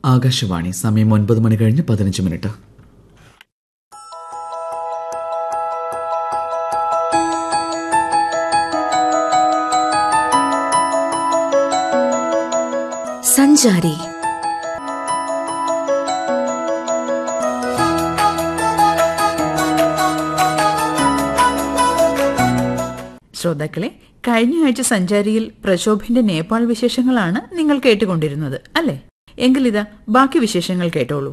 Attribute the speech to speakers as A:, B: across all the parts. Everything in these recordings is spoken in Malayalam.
A: ആകാശവാണി സമയം ഒൻപത് മണി കഴിഞ്ഞ് പതിനഞ്ച് മിനിറ്റ്
B: സഞ്ചാരി
C: ശ്രോതാക്കളെ കഴിഞ്ഞ ആഴ്ച സഞ്ചാരിയിൽ പ്രശോഭിന്റെ നേപ്പാൾ വിശേഷങ്ങളാണ് നിങ്ങൾ കേട്ടുകൊണ്ടിരുന്നത് അല്ലേ എങ്കിലിതാ ബാക്കി വിശേഷങ്ങൾ കേട്ടോളൂ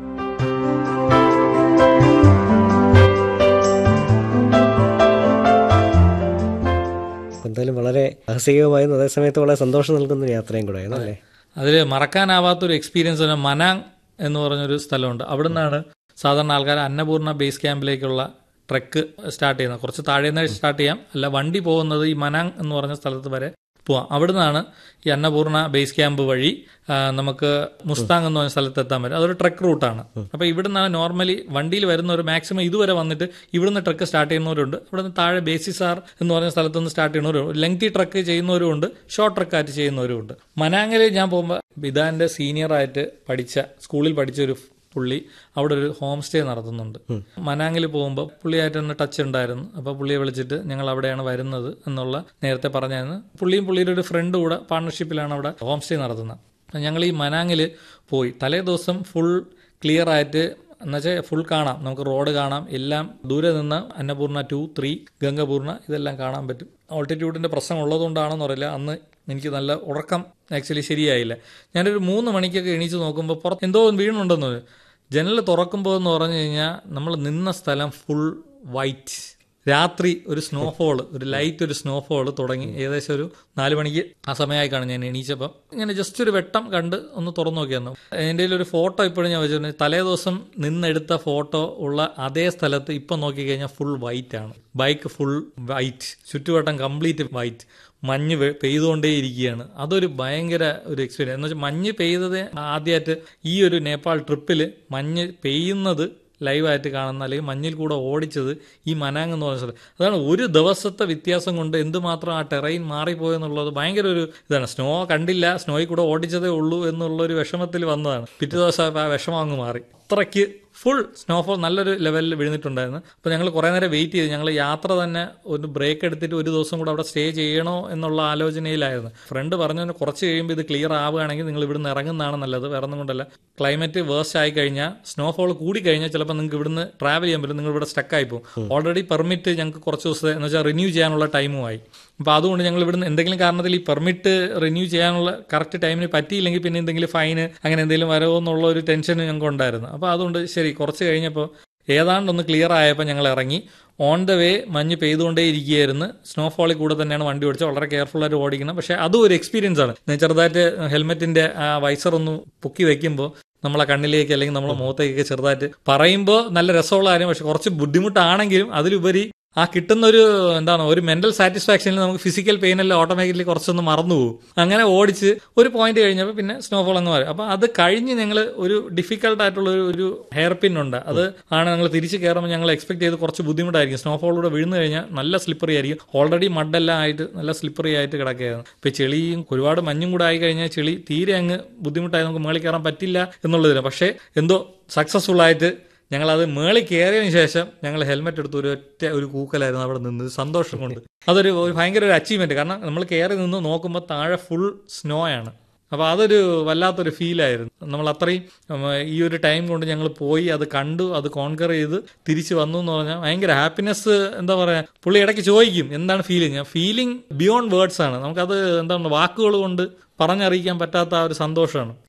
D: എന്തായാലും വളരെ സാഹസികമായും അതേസമയത്ത് വളരെ സന്തോഷം നൽകുന്ന ഒരു യാത്രയും കൂടെ ആയിരുന്നു അല്ലേ
E: അതിൽ മറക്കാനാവാത്തൊരു എക്സ്പീരിയൻസ് തന്നെ മനാങ് എന്ന് പറഞ്ഞൊരു സ്ഥലമുണ്ട് അവിടെ നിന്നാണ് സാധാരണ ആൾക്കാർ അന്നപൂർണ്ണ ബേസ് ക്യാമ്പിലേക്കുള്ള ട്രെക്ക് സ്റ്റാർട്ട് ചെയ്യുന്നത് കുറച്ച് താഴെ നിന്ന് സ്റ്റാർട്ട് ചെയ്യാം അല്ല വണ്ടി പോകുന്നത് ഈ മനാങ് എന്ന് പറഞ്ഞ സ്ഥലത്ത് വരെ പോവാം അവിടെ നിന്നാണ് ഈ അന്നപൂർണ്ണ ബേസ് ക്യാമ്പ് വഴി ആ, നമുക്ക് മുസ്താങ് എന്ന് പറഞ്ഞ സ്ഥലത്ത് എത്താൻ പറ്റും അതൊരു ട്രക്ക് റൂട്ടാണ് അപ്പോൾ ഇവിടെ നിന്നാണ് നോർമലി വണ്ടിയിൽ വരുന്നവർ മാക്സിമം ഇതുവരെ വന്നിട്ട് ഇവിടുന്ന് ട്രക്ക് സ്റ്റാർട്ട് ചെയ്യുന്നവരുണ്ട് ഇവിടുന്ന് താഴെ ബേസിസാർ എന്ന് പറഞ്ഞ സ്ഥലത്ത് നിന്ന് സ്റ്റാർട്ട് ചെയ്യുന്നവരുണ്ട് ലെങ്തി ട്രക്ക് ചെയ്യുന്നവരും ഉണ്ട് ഷോർട്ട് ട്രക്ക് ആയിട്ട് ചെയ്യുന്നവരും ഉണ്ട് മനാങ്ങിൽ ഞാൻ പോകുമ്പോൾ ബിദാന്റെ സീനിയറായിട്ട് പഠിച്ച സ്കൂളിൽ പഠിച്ച ഒരു പുള്ളി അവിടെ ഒരു ഹോം സ്റ്റേ നടത്തുന്നുണ്ട് മനാങ്ങിൽ പോകുമ്പോൾ പുള്ളിയായിട്ട് തന്നെ ടച്ച് ഉണ്ടായിരുന്നു അപ്പോൾ പുള്ളിയെ വിളിച്ചിട്ട് ഞങ്ങൾ അവിടെയാണ് വരുന്നത് എന്നുള്ള നേരത്തെ പറഞ്ഞായിരുന്നു പുള്ളിയും പുള്ളിയുടെ ഒരു ഫ്രണ്ട് കൂടെ പാർട്ണർഷിപ്പിലാണ് അവിടെ ഹോം സ്റ്റേ നടത്തുന്നത് അപ്പോൾ ഞങ്ങൾ ഈ മനാങ്ങിൽ പോയി തലേ ദിവസം ഫുൾ ക്ലിയർ ആയിട്ട് എന്നുവെച്ചാൽ ഫുൾ കാണാം നമുക്ക് റോഡ് കാണാം എല്ലാം ദൂരെ നിന്ന് അന്നപൂർണ ടു ത്രീ ഗംഗപൂർണ ഇതെല്ലാം കാണാൻ പറ്റും ഓൾട്ടിറ്റ്യൂഡിന്റെ പ്രശ്നം ഉള്ളതുകൊണ്ടാണെന്ന് അറിയില്ല അന്ന് എനിക്ക് നല്ല ഉറക്കം ആക്ച്വലി ശരിയായില്ല ഞാനൊരു മൂന്ന് മണിക്കൊക്കെ എണീച്ച് നോക്കുമ്പോൾ പുറത്ത് എന്തോ വീണുണ്ടെന്ന് തോന്നി. ജനൽ തുറക്കുമ്പോൾ എന്ന് പറഞ്ഞു കഴിഞ്ഞാൽ നമ്മൾ നിന്ന സ്ഥലം ഫുൾ വൈറ്റ് രാത്രി ഒരു സ്നോഫോൾ ഒരു ലൈറ്റ് ഒരു സ്നോഫോൾ തുടങ്ങി ഏകദേശം ഒരു നാല് മണിക്ക് ആ സമയമായി കാണും ഞാൻ എണീച്ചപ്പം ഇങ്ങനെ ജസ്റ്റ് ഒരു വെട്ടം കണ്ട് ഒന്ന് തുറന്നു നോക്കിയായിരുന്നു എൻ്റെ ഒരു ഫോട്ടോ ഇപ്പോഴും ഞാൻ വെച്ചിട്ടുണ്ട് തലേ ദിവസം നിന്നെടുത്ത ഫോട്ടോ ഉള്ള അതേ സ്ഥലത്ത് ഇപ്പം നോക്കിക്കഴിഞ്ഞാൽ ഫുൾ വൈറ്റ് ആണ് ബൈക്ക് ഫുൾ വൈറ്റ് ചുറ്റുവട്ടം കംപ്ലീറ്റ് വൈറ്റ് മഞ്ഞ് വെ- പെയ്തുകൊണ്ടേയിരിക്കുകയാണ് അതൊരു ഭയങ്കര ഒരു എക്സ്പീരിയൻസ് എന്ന് വെച്ചാൽ മഞ്ഞ് പെയ്തത് ആദ്യമായിട്ട് ഈ ഒരു നേപ്പാൾ ട്രിപ്പിൽ മഞ്ഞ് പെയ്യുന്നത് ലൈവായിട്ട് കാണുന്ന അല്ലെങ്കിൽ മഞ്ഞിൽ കൂടെ ഓടിച്ചത് ഈ മനാങ് എന്ന് പറഞ്ഞ സ്ഥലം അതാണ് ഒരു ദിവസത്തെ വ്യത്യാസം കൊണ്ട് എന്തുമാത്രം ആ ടെറൈൻ മാറിപ്പോയെന്നുള്ളത് ഭയങ്കര ഒരു ഇതാണ് സ്നോ കണ്ടില്ല സ്നോയിൽ കൂടെ ഓടിച്ചതേ ഉള്ളൂ എന്നുള്ള ഒരു വിഷമത്തിൽ വന്നതാണ് പിറ്റേ ദിവസം ആ വിഷമം അങ്ങ് മാറി അത്രയ്ക്ക് ഫുൾ സ്നോഫോൾ നല്ലൊരു ലെവലിൽ വീഴുന്നിട്ടുണ്ടായിരുന്നു അപ്പോൾ ഞങ്ങൾ കുറേ നേരം വെയിറ്റ് ചെയ്തു ഞങ്ങൾ യാത്ര തന്നെ ഒരു ബ്രേക്ക് എടുത്തിട്ട് ഒരു ദിവസം കൂടെ അവിടെ സ്റ്റേ ചെയ്യണോ എന്നുള്ള ആലോചനയിലായിരുന്നു ഫ്രണ്ട് പറഞ്ഞു കുറച്ച് കഴിയുമ്പോൾ ഇത് ക്ലിയർ ആവുകയാണെങ്കിൽ നിങ്ങൾ ഇവിടുന്ന് ഇറങ്ങുന്നതാണ് നല്ലത് വേറെ ഒന്നും കൊണ്ടല്ല ക്ലൈമറ്റ് വേഴ്സ്റ്റ് ആയി കഴിഞ്ഞാൽ സ്നോഫോൾ കൂടി കഴിഞ്ഞാൽ ചിലപ്പോൾ നിങ്ങൾക്ക് ഇവിടുന്ന് ട്രാവൽ ചെയ്യാൻ പറ്റും നിങ്ങൾ ഇവിടെ സ്റ്റക്ക് ആയി പോകും ഓൾറെഡി പെർമിറ്റ് ഞങ്ങൾക്ക് കുറച്ച് ദിവസത്തെ എന്ന് വെച്ചാൽ റിന്യൂ ചെയ്യാനുള്ള ടൈമുമായി അപ്പോൾ അതുകൊണ്ട് ഞങ്ങൾ ഇവിടുന്ന് എന്തെങ്കിലും കാരണത്തിൽ ഈ പെർമിറ്റ് റിന്യൂ ചെയ്യാനുള്ള കറക്റ്റ് ടൈമിന് പറ്റിയില്ലെങ്കിൽ പിന്നെ എന്തെങ്കിലും ഫൈന് അങ്ങനെ എന്തെങ്കിലും വരുമോ എന്നുള്ള ഒരു ടെൻഷൻ ഞങ്ങൾക്ക് ഉണ്ടായിരുന്നു അപ്പോൾ അതുകൊണ്ട് ശരി കുറച്ച് കഴിഞ്ഞപ്പോൾ ഏതാണ്ട് ഒന്ന് ക്ലിയർ ആയപ്പോൾ ഞങ്ങൾ ഇറങ്ങി ഓൺ ദ വേ മഞ്ഞ് പെയ്തുകൊണ്ടേ ഇരിക്കുകയായിരുന്നു സ്നോഫോളിൽ കൂടെ തന്നെയാണ് വണ്ടി ഓടിച്ചത് വളരെ കെയർഫുൾ ആയിട്ട് ഓടിക്കണം പക്ഷേ അതും ഒരു എക്സ്പീരിയൻസ് ആണ് ഞാൻ ചെറുതായിട്ട് ഹെൽമെറ്റിന്റെ ആ വൈസർ ഒന്ന് പൊക്കി വെക്കുമ്പോൾ നമ്മളെ കണ്ണിലേക്ക് അല്ലെങ്കിൽ നമ്മളെ മുഖത്തേക്കൊക്കെ ചെറുതായിട്ട് പറയുമ്പോൾ നല്ല രസമുള്ള കാര്യം പക്ഷെ കുറച്ച് ബുദ്ധിമുട്ടാണെങ്കിലും അതിലുപരി ആ കിട്ടുന്ന ഒരു എന്താണ് ഒരു മെന്റൽ സാറ്റിസ്ഫാക്ഷനിൽ നമുക്ക് ഫിസിക്കൽ പെയിൻ എല്ലാം ഓട്ടോമാറ്റിക്കലി കുറച്ചൊന്ന് മറന്നു പോകും അങ്ങനെ ഓടിച്ച് ഒരു പോയിന്റ് കഴിഞ്ഞപ്പോൾ പിന്നെ സ്നോഫോൾ അങ്ങ് മാറി അപ്പൊ അത് കഴിഞ്ഞ് ഞങ്ങൾ ഒരു ഡിഫിക്കൽട്ട് ആയിട്ടുള്ള ഒരു ഒരു ഹെയർ പിൻ ഉണ്ട് അത് ആണ് ഞങ്ങൾ തിരിച്ച് കയറുമ്പോൾ ഞങ്ങൾ എക്സ്പെക്ട് ചെയ്ത് കുറച്ച് ബുദ്ധിമുട്ടായിരിക്കും സ്നോഫോളിലൂടെ വീഴുന്നു കഴിഞ്ഞാൽ നല്ല സ്ലിപ്പറി ആയിരിക്കും ഓൾറെഡി മഡെല്ലാം ആയിട്ട് നല്ല സ്ലിപ്പറി ആയിട്ട് കിടക്കുകയായിരുന്നു ഇപ്പൊ ചെളിയും ഒരുപാട് മഞ്ഞും കൂടെ ആയി കഴിഞ്ഞാൽ ചെളി തീരെ അങ്ങ് ബുദ്ധിമുട്ടായി നമുക്ക് മേളിൽ കയറാൻ പറ്റില്ല എന്നുള്ളതിന് പക്ഷേ എന്തോ സക്സസ്ഫുൾ ആയിട്ട് ഞങ്ങൾ അത് മേളിൽ കയറിയതിനു ശേഷം ഞങ്ങൾ ഹെൽമെറ്റ് എടുത്ത് ഒരു ഒറ്റ ഒരു കൂക്കലായിരുന്നു അവിടെ നിന്ന് സന്തോഷം കൊണ്ട് അതൊരു ഒരു ഭയങ്കര ഒരു അച്ചീവ്മെന്റ് കാരണം നമ്മൾ കയറി നിന്ന് നോക്കുമ്പോൾ താഴെ ഫുൾ സ്നോ ആണ് അപ്പോൾ അതൊരു വല്ലാത്തൊരു ഫീലായിരുന്നു നമ്മൾ അത്രയും ഉം, ഈ ഒരു ടൈം കൊണ്ട് ഞങ്ങൾ പോയി അത് കണ്ടു അത് കോൺകർ ചെയ്ത് തിരിച്ചു വന്നു എന്ന് പറഞ്ഞാൽ ഭയങ്കര ഹാപ്പിനെസ് എന്താ പറയുക പുള്ളി ഇടയ്ക്ക് ചോദിക്കും എന്താണ് ഫീലിംഗ് ഫീലിംഗ് ബിയോണ്ട് വേർഡ്സ് ആണ് നമുക്കത് എന്താണ് വാക്കുകൾ കൊണ്ട് പറഞ്ഞറിയിക്കാൻ പറ്റാത്ത ആ ഒരു സന്തോഷമാണ്